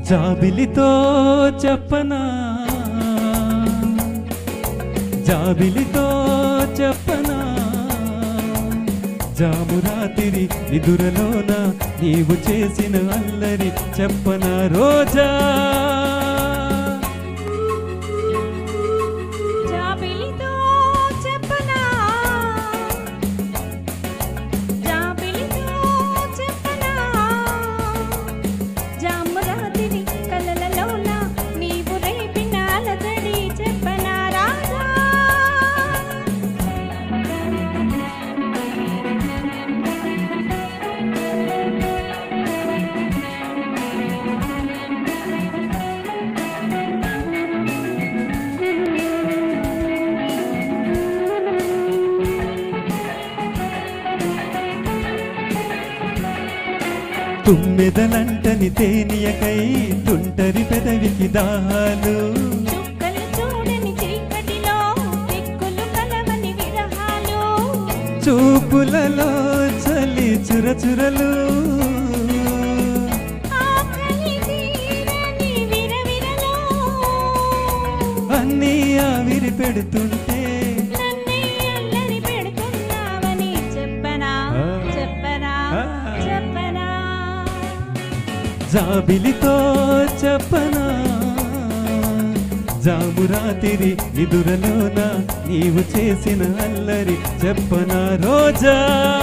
జాబిలితో చెప్పనా జాబిలితో చెప్పనా జామురాతిరి నిదురలోన నీవు చేసిన అల్లరి చెప్పనా రోజా జాబిలితో చెప్పనా జాబిలితో చెప్పనా జామరాతిరి కలలలోన నీవు రేపిన అలజడి చెప్పనా రాజా తుమ్మెదలంటని తేనియకై తుంటరి పెదవికి దాహాలు చుక్కలు చూడని చీకటిలో దిక్కులు కలవని విరహాలు చూపులలో చలి చురచురలు ఆకలి తీరని విరవిరలో అన్నీ ఆవిరి పెడుతుంటే నన్నే అల్లరి పెడుతున్నావని చెప్పనా ఆ. చెప్పనా ఆ. చెప్పనా జాబిలితో చెప్పనా జామురాతిరి నిదురలోన నీవు చేసిన అల్లరి చెప్పనా రోజా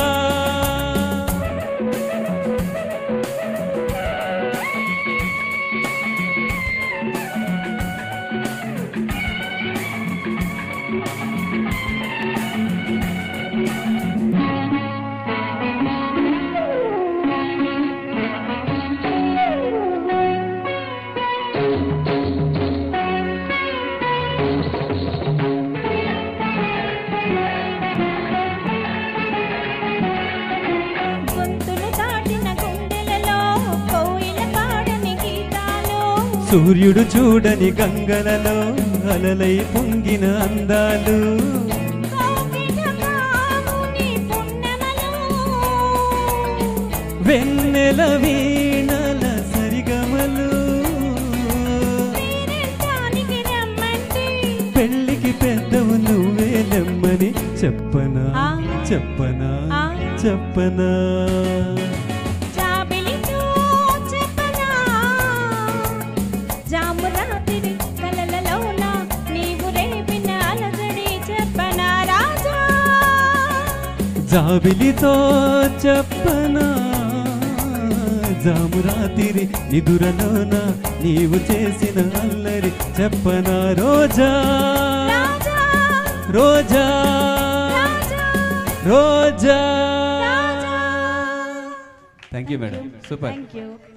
గొంతులు దాటిన గుండెలలో కోయిల పాడని గీతాలు సూర్యుడు చూడని గంగలలో అలలై పొంగిన అందాలు కోకిల కాముని పున్నమలు వెన్నెల వీణల సరిగమలు పేరంటానికి రమ్మంటే పెళ్ళికి పెద్దవు నువ్వేలెమ్మని చెప్పనా ఆ. చెప్పనా ఆ. చెప్పనా జాబిలితో చెప్పనా జామురాతిరి కలలలోన నీవు రేపిన అలజడి చెప్పనా రాజా జాబిలితో చెప్పనా జామురాతిరి నిదురలోన నీవు చేసిన అల్లరి చెప్పనా Roja Raja Roja Raja Roja Raja thank you madam super thank you